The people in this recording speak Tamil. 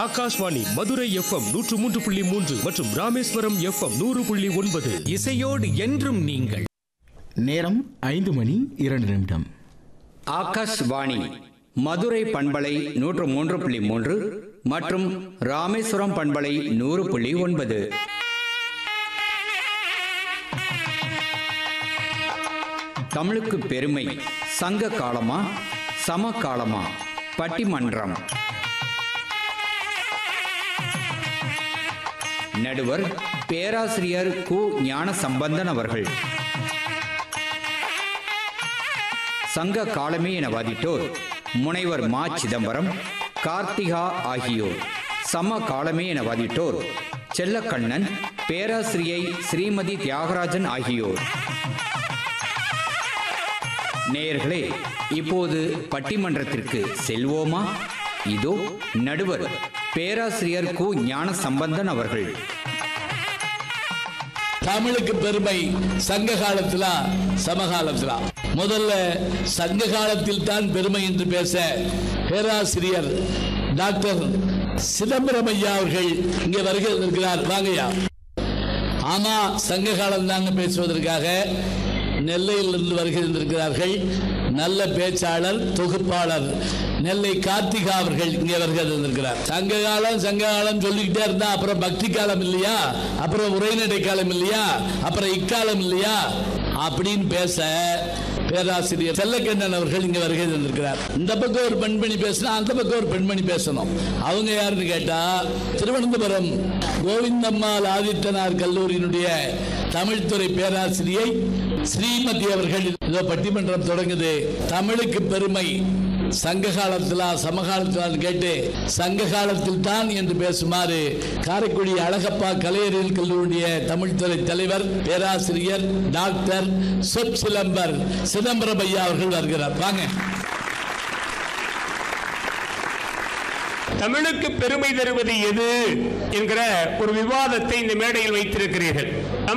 ஆகாஷ்வாணி மதுரை எஃப்எம் நூற்று மூன்று புள்ளி மூன்று மற்றும் ராமேஸ்வரம் எஃப்எம் நூறு புள்ளி ஒன்பது இசையோடு என்றும் நீங்கள் நேரம் ஐந்து மணி இரண்டு நிமிடம் ஆகாஷ்வாணி மதுரை பண்பலை நூற்று மூன்று புள்ளி மூன்று மற்றும் ராமேஸ்வரம் பண்பலை நூறு புள்ளி ஒன்பது தமிழுக்கு பெருமை சங்க காலமா சமகாலமா பட்டிமன்றம் நடுவர் பேராசிரியர் கு ஞான சம்பந்தன் அவர்கள் சங்க காலமே என வாதிட்டோர் முனைவர் மா சிதம்பரம் கார்த்திகா ஆகியோர் சம காலமே என வாதிட்டோர் செல்லக்கண்ணன் பேராசிரியை ஸ்ரீமதி தியாகராஜன் ஆகியோர் நேயர்களே இப்போது பட்டிமன்றத்திற்கு செல்வோமா இதோ நடுவர் பேராசிரியர் கு ஞான சம்பந்தன் அவர்கள் தமிழுக்கு பெருமை சங்க காலத்திலா சமகாலத்திலா முதல்ல சங்க காலத்தில் தான் பெருமை என்று பேச பேராசிரியர் டாக்டர் சிதம்பரம் ஐயா அவர்கள் இங்கே வருகை இருக்கிறார் வாங்கய்யா ஆமா சங்க காலம் தாங்க பேசுவதற்காக நெல்லையிலிருந்து வருகை தந்திருக்கிறார்கள் நல்ல பேச்சாளர் தொகுப்பாளர் நெல்லை கார்த்திகா அவர்கள் இங்கே வருகை தந்திருக்கிறார் சங்க காலம் சங்க காலம் சொல்லிக்கிட்டே இருந்தா அப்புறம் பக்தி காலம் இல்லையா அப்புறம் உரைநடை காலம் இல்லையா அப்புறம் இக்காலம் இல்லையா அப்படின்னு பேச பேராசிரியர் செல்லக்கண்ணன் அவர்கள் இங்க வருகை தந்திருக்கிறார் இந்த பக்கம் ஒரு பெண்மணி பேசினா அந்த பக்கம் ஒரு பெண்மணி பேசணும் அவங்க யாருன்னு கேட்டா திருவனந்தபுரம் கோவிந்தம்மாள் ஆதித்தனார் கல்லூரியினுடைய தமிழ்துறை பேராசிரியை ஸ்ரீமதி அவர்கள் இதோ பட்டிமன்றம் தொடங்குது தமிழுக்கு பெருமை சங்க காலத்திலா சமகாலத்திலான்னு கேட்டு சங்க காலத்தில் தான் என்று பேசுமாறு காரைக்குடி அழகப்பா கலையறிவியல் கல்லூரியுடைய தமிழ்துறை தலைவர் பேராசிரியர் டாக்டர் சொப் சிலம்பர் சிதம்பரம் ஐயா அவர்கள் வருகிறார் வாங்க தமிழுக்கு பெருமை தருவது எது என்கிற ஒரு விவாதத்தை இந்த மேடையில் வைத்திருக்கிறீர்கள்